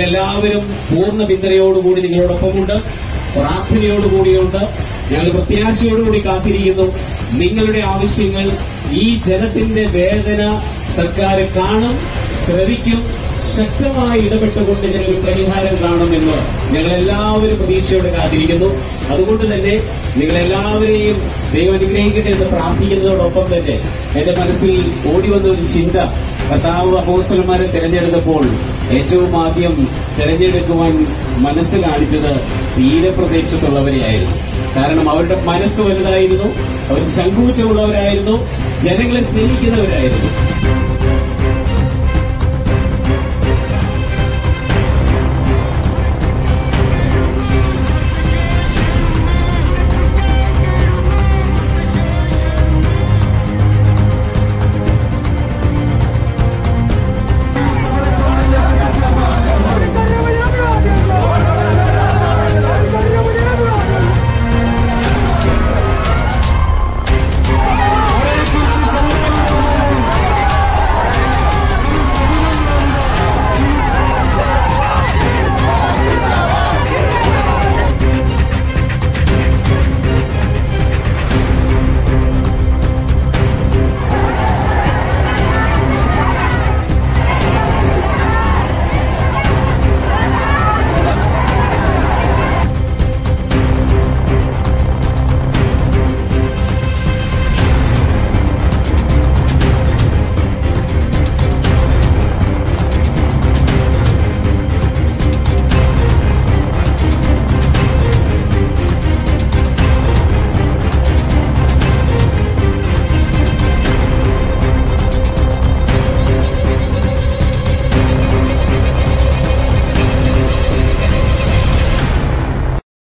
ഞങ്ങളെല്ലാവരും പൂർണ്ണ പിന്തുണയോടുകൂടി നിങ്ങളോടൊപ്പമുണ്ട് പ്രാർത്ഥനയോടുകൂടിയുണ്ട് ഞങ്ങൾ പ്രത്യാശയോടുകൂടി കാത്തിരിക്കുന്നു നിങ്ങളുടെ ആവശ്യങ്ങൾ ഈ ജനത്തിന്റെ വേദന സർക്കാർ കാണും ശ്രവിക്കും ശക്തമായി ഇടപെട്ടുകൊണ്ട് ഇതിനൊരു പരിഹാരം കാണുമെന്ന് ഞങ്ങൾ എല്ലാവരും പ്രതീക്ഷയോടെ കാത്തിരിക്കുന്നു അതുകൊണ്ട് തന്നെ നിങ്ങളെല്ലാവരെയും ദൈവം അനുഗ്രഹിക്കട്ടെ എന്ന് പ്രാർത്ഥിക്കുന്നതോടൊപ്പം തന്നെ എന്റെ മനസ്സിൽ ഓടി വന്ന ഒരു ചിന്ത കർത്താവ് അപ്പോസ്റ്റലന്മാരെ തിരഞ്ഞെടുത്തപ്പോൾ ഏറ്റവും ആദ്യം തിരഞ്ഞെടുക്കുവാൻ മനസ്സ് കാണിച്ചത് തീരപ്രദേശത്തുള്ളവരെയായിരുന്നു കാരണം അവരുടെ മനസ്സ് വലുതായിരുന്നു അവർ ചങ്കൂറ്റമുള്ളവരായിരുന്നു ജനങ്ങളെ സ്നേഹിക്കുന്നവരായിരുന്നു